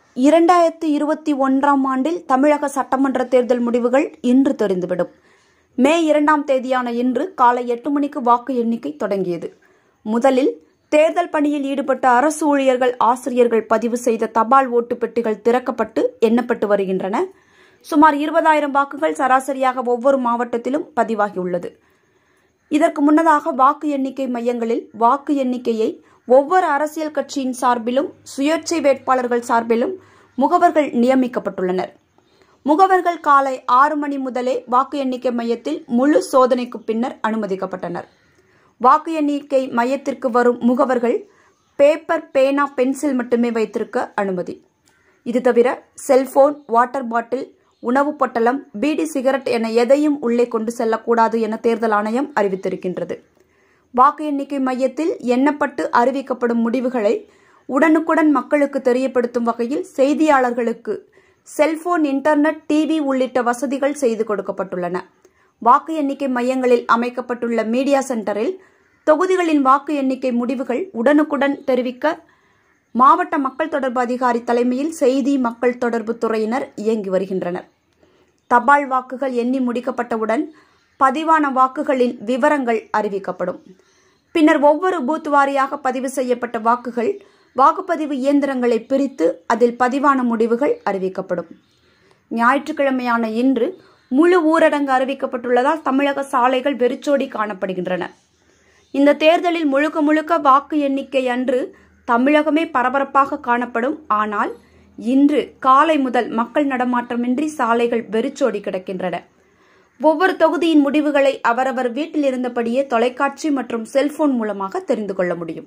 இரண்டாயிரத்து இருபத்தி ஒன்றாம் ஆண்டில் தமிழக சட்டமன்ற தேர்தல் முடிவுகள் இன்று தெரிந்துவிடும் மே இரண்டாம் தேதியான இன்று காலை எட்டு மணிக்கு வாக்கு எண்ணிக்கை தொடங்கியது முதலில் தேர்தல் பணியில் ஈடுபட்ட அரசு ஊழியர்கள் ஆசிரியர்கள் பதிவு செய்த தபால் ஓட்டு பெட்டிகள் திறக்கப்பட்டு எண்ணப்பட்டு வருகின்றன சுமார் இருபதாயிரம் வாக்குகள் சராசரியாக ஒவ்வொரு மாவட்டத்திலும் பதிவாகியுள்ளது இதற்கு முன்னதாக வாக்கு எண்ணிக்கை மையங்களில் வாக்கு எண்ணிக்கையை ஒவ்வொரு அரசியல் கட்சியின் சார்பிலும் சுயேட்சை வேட்பாளர்கள் சார்பிலும் முகவர்கள் நியமிக்கப்பட்டுள்ளனர் முகவர்கள் காலை ஆறு மணி முதலே வாக்கு எண்ணிக்கை மையத்தில் முழு சோதனைக்கு பின்னர் அனுமதிக்கப்பட்டனர் வாக்கு எண்ணிக்கை மையத்திற்கு வரும் முகவர்கள் பேப்பர் பேனா பென்சில் மட்டுமே வைத்திருக்க அனுமதி இது தவிர செல்போன் வாட்டர் பாட்டில் உணவு பொட்டலம் பீடி சிகரெட் என எதையும் உள்ளே கொண்டு செல்லக்கூடாது என தேர்தல் ஆணையம் அறிவித்திருக்கின்றது வாக்கு எண்ணிக்கை மையத்தில் எண்ணப்பட்டு அறிவிக்கப்படும் முடிவுகளை உடனுக்குடன் மக்களுக்கு தெரியப்படுத்தும் வகையில் செய்தியாளர்களுக்கு செல்போன் இன்டர்நெட் டிவி உள்ளிட்ட வசதிகள் செய்து கொடுக்கப்பட்டுள்ளன வாக்கு எண்ணிக்கை மையங்களில் அமைக்கப்பட்டுள்ள மீடியா சென்டரில் தொகுதிகளின் வாக்கு எண்ணிக்கை முடிவுகள் உடனுக்குடன் தெரிவிக்க மாவட்ட மக்கள் தொடர்பு அதிகாரி தலைமையில் செய்தி மக்கள் தொடர்பு துறையினர் இயங்கி வருகின்றனர் தபால் வாக்குகள் எண்ணி முடிக்கப்பட்டவுடன் பதிவான வாக்குகளின் விவரங்கள் அறிவிக்கப்படும் பின்னர் ஒவ்வொரு பூத் வாரியாக பதிவு செய்யப்பட்ட வாக்குகள் வாக்குப்பதிவு இயந்திரங்களை பிரித்து அதில் பதிவான முடிவுகள் அறிவிக்கப்படும் ஞாயிற்றுக்கிழமையான இன்று முழு ஊரடங்கு அறிவிக்கப்பட்டுள்ளதால் தமிழக சாலைகள் வெறிச்சோடி காணப்படுகின்றன இந்த தேர்தலில் முழுக்க முழுக்க வாக்கு எண்ணிக்கை அன்று தமிழகமே பரபரப்பாக காணப்படும் ஆனால் இன்று காலை முதல் மக்கள் நடமாட்டமின்றி சாலைகள் வெறிச்சோடி கிடக்கின்றன ஒவ்வொரு தொகுதியின் முடிவுகளை அவரவர் வீட்டில் இருந்தபடியே தொலைக்காட்சி மற்றும் செல்போன் மூலமாக தெரிந்து கொள்ள முடியும்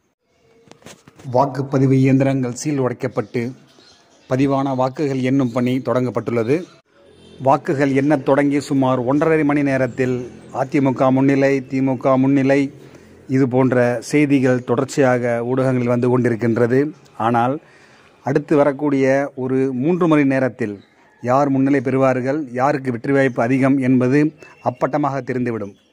வாக்குப்பதிவு இயந்திரங்கள் சீல் உடைக்கப்பட்டு பதிவான வாக்குகள் எண்ணும் பணி தொடங்கப்பட்டுள்ளது வாக்குகள் எண்ணத் தொடங்கி சுமார் ஒன்றரை மணி நேரத்தில் அதிமுக முன்னிலை திமுக முன்னிலை இது போன்ற செய்திகள் தொடர்ச்சியாக ஊடகங்களில் வந்து கொண்டிருக்கின்றது ஆனால் அடுத்து வரக்கூடிய ஒரு மூன்று மணி நேரத்தில் யார் முன்னிலை பெறுவார்கள் யாருக்கு வெற்றி வாய்ப்பு அதிகம் என்பது அப்பட்டமாக தெரிந்துவிடும்